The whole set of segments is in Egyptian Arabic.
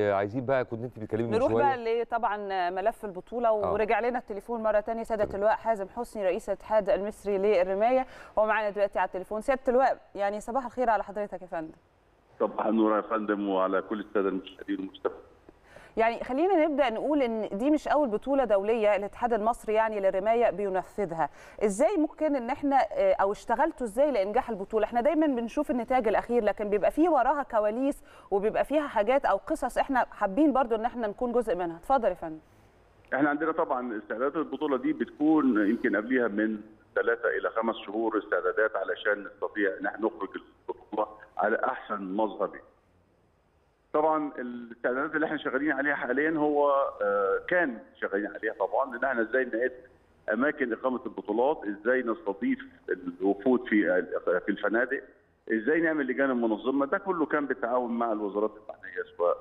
وعايزين بقى كنت انت بتكلمي من نروح شويه بقى لطبعا ملف البطوله ورجع لنا التليفون مره ثانيه سياده تمام. اللواء حازم حسني رئيس الاتحاد المصري للرمايه هو معانا دلوقتي على التليفون سياده اللواء يعني صباح الخير على حضرتك يا فندم صباح النور يا فندم وعلى كل الساده المشاهدين والمستمعين يعني خلينا نبدا نقول ان دي مش اول بطوله دوليه الاتحاد المصري يعني للرمايه بينفذها ازاي ممكن ان احنا آه، او اشتغلتوا ازاي لانجاح البطوله احنا دايما بنشوف النتاج الاخير لكن بيبقى فيه وراها كواليس وبيبقى فيها حاجات او قصص احنا حابين برضو ان احنا نكون جزء منها اتفضل يا فندم احنا عندنا طبعا استعدادات البطوله دي بتكون يمكن قبلها من ثلاثه الى خمس شهور استعدادات علشان نستطيع ان احنا نخرج البطوله على احسن مظهر ليها. طبعا الاستعدادات اللي احنا شغالين عليها حاليا هو آه، كان شغالين عليها طبعا ان احنا ازاي نعد اماكن اقامه البطولات، ازاي نستضيف الوفود في في الفنادق، ازاي نعمل لجان منظمه، ده كله كان بالتعاون مع الوزارات المعنيه سواء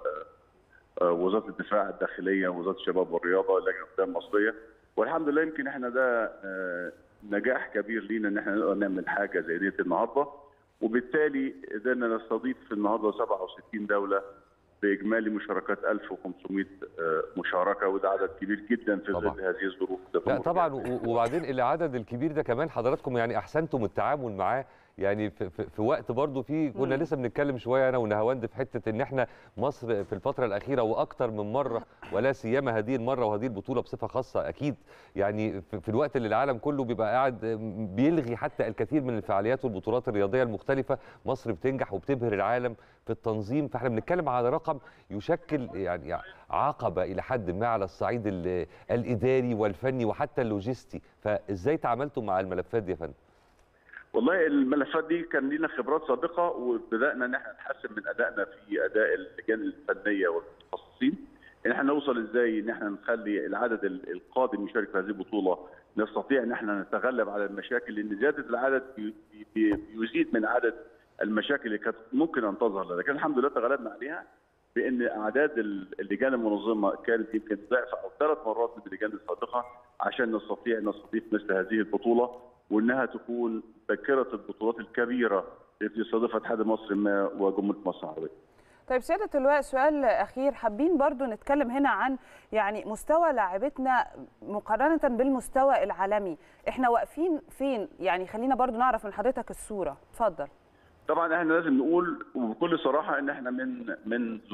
آه، آه، وزاره الدفاع الداخليه وزاره الشباب والرياضه اللجنه القيادة المصريه والحمد لله يمكن احنا ده آه، نجاح كبير لينا ان احنا نقدر نعمل حاجه زي دي النهارده وبالتالي قدرنا نستضيف النهارده 67 دوله باجمالي مشاركات 1500 آه، مشاركه وده عدد كبير جدا في طبعاً. ظل هذه الظروف لا طبعا و- وبعدين العدد الكبير ده كمان حضراتكم يعني احسنتم التعامل معاه يعني في, في, في وقت برضو في كنا مم. لسه بنتكلم شويه انا ونهاوند في حته ان احنا مصر في الفتره الاخيره واكتر من مره ولا سيما هذه المره وهذه البطوله بصفه خاصه اكيد يعني في, في الوقت اللي العالم كله بيبقى قاعد بيلغي حتى الكثير من الفعاليات والبطولات الرياضيه المختلفه مصر بتنجح وبتبهر العالم في التنظيم فاحنا بنتكلم على رقم يشكل يعني عقبه الى حد ما على الصعيد ال- الاداري والفني وحتى اللوجستي فازاي تعاملتم مع الملفات دي يا فندم والله الملفات دي كان لينا خبرات سابقه وبدانا ان احنا نحسن من ادائنا في اداء اللجان الفنيه والمتخصصين ان احنا نوصل ازاي ان احنا نخلي العدد ال- القادم يشارك في هذه البطوله نستطيع ان احنا نتغلب على المشاكل لان زياده العدد بي- بي- بيزيد من عدد المشاكل اللي كانت ممكن ان تظهر لكن الحمد لله تغلبنا عليها بان اعداد ال- اللجان المنظمه كانت يمكن ضعف او ثلاث مرات من اللجان السابقه عشان نستطيع نستضيف مثل هذه البطوله وانها تكون ذاكره البطولات الكبيره اللي بيستضيفها الاتحاد المصري ما وجمهوريه مصر العربيه. طيب سيادة اللواء سؤال أخير حابين برضو نتكلم هنا عن يعني مستوى لاعبتنا مقارنة بالمستوى العالمي احنا واقفين فين يعني خلينا برضو نعرف من حضرتك الصورة اتفضل طبعا احنا لازم نقول وبكل صراحه ان احنا من منذ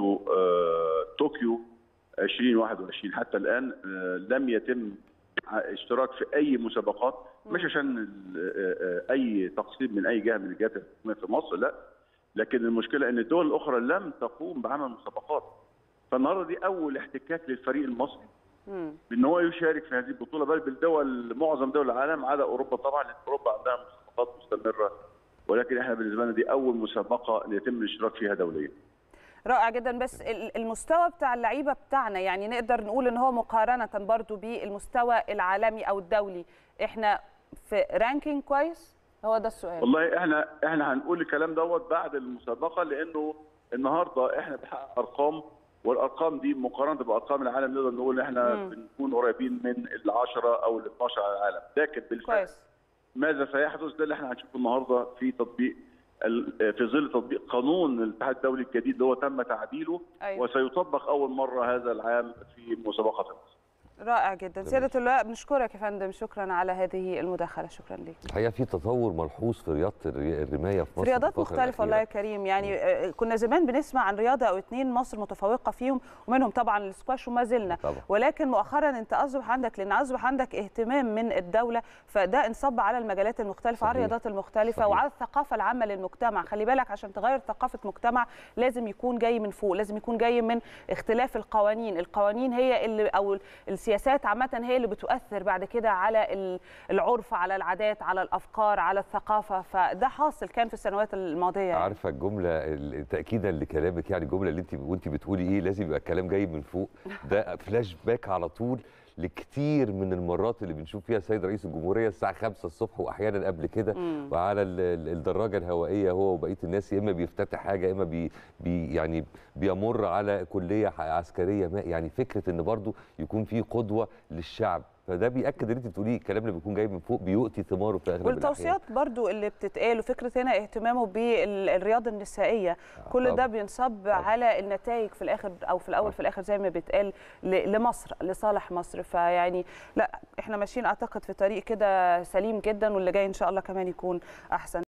آه، طوكيو 2021 حتى الان آه، لم يتم ع- اشتراك في اي مسابقات مش عشان ال- آه، آه، اي تقصير من اي جهه من الجهات الحكوميه في مصر لا لكن المشكله ان الدول الاخرى لم تقوم بعمل مسابقات فالنهارده دي اول احتكاك للفريق المصري مم. بان هو يشارك في هذه البطوله بل بالدول معظم دول العالم على اوروبا طبعا لان اوروبا عندها مسابقات مستمره ولكن احنا بالنسبه لنا دي اول مسابقه يتم الاشتراك فيها دوليا. رائع جدا بس ال- المستوى بتاع اللعيبة بتاعنا يعني نقدر نقول ان هو مقارنة برضو بالمستوى العالمي او الدولي احنا في رانكينج كويس هو ده السؤال والله احنا احنا هنقول الكلام دوت بعد المسابقه لانه النهارده احنا بنحقق ارقام والارقام دي مقارنه بارقام العالم نقدر نقول احنا مم. بنكون قريبين من ال 10 او ال 12 على العالم لكن بالفعل كويس ماذا سيحدث ده اللي احنا هنشوفه النهارده في تطبيق ال- في ظل تطبيق قانون الاتحاد الدولي الجديد اللي هو تم تعديله أيوة. وسيطبق اول مره هذا العام في مسابقه مصر. رائع جدا سيادة اللواء بنشكرك يا فندم شكرا على هذه المداخلة شكرا لك الحقيقه في تطور ملحوظ في رياضه الري- الرمايه في في مصر رياضات الفترة مختلفة والله يا الأخيرة. كريم يعني آه، كنا زمان بنسمع عن رياضة أو اتنين مصر متفوقة فيهم ومنهم طبعا السكواش وما زلنا طبعا. ولكن مؤخرا انت أصبح عندك لأن أصبح عندك اهتمام من الدولة فده انصب على المجالات المختلفة على صحيح. الرياضات المختلفة صحيح. وعلى الثقافة العامة للمجتمع خلي بالك عشان تغير ثقافة مجتمع لازم يكون جاي من فوق لازم يكون جاي من اختلاف القوانين القوانين هي اللي أو السياسات عامة هي اللي بتؤثر بعد كده على ال- العرف على العادات على الأفكار على الثقافة فده حاصل كان في السنوات الماضية يعني. عارفه الجمله ال- تاكيدا لكلامك يعني الجمله اللي انت وانت بتقولي ايه لازم يبقى الكلام جاي من فوق ده فلاش باك على طول لكتير من المرات اللي بنشوف فيها السيد رئيس الجمهوريه الساعه 5 الصبح واحيانا قبل كده مم. وعلى ال- ال- الدراجه الهوائيه هو وبقيه الناس يا اما بيفتتح حاجه يا اما بي بي يعني بيمر على كليه ح- عسكريه ما يعني فكره ان برضو يكون في قدوه للشعب فده بياكد اللي انت بتقوليه الكلام اللي بيكون جاي من فوق بيؤتي ثماره في اغلب الاحيان والتوصيات برضو اللي بتتقال وفكره هنا اهتمامه بالرياضه النسائيه كل ده طبعاً. بينصب على النتائج في الاخر او في الاول في الاخر زي ما بيتقال ل- لمصر لصالح مصر فيعني لا احنا ماشيين اعتقد في طريق كده سليم جدا واللي جاي ان شاء الله كمان يكون احسن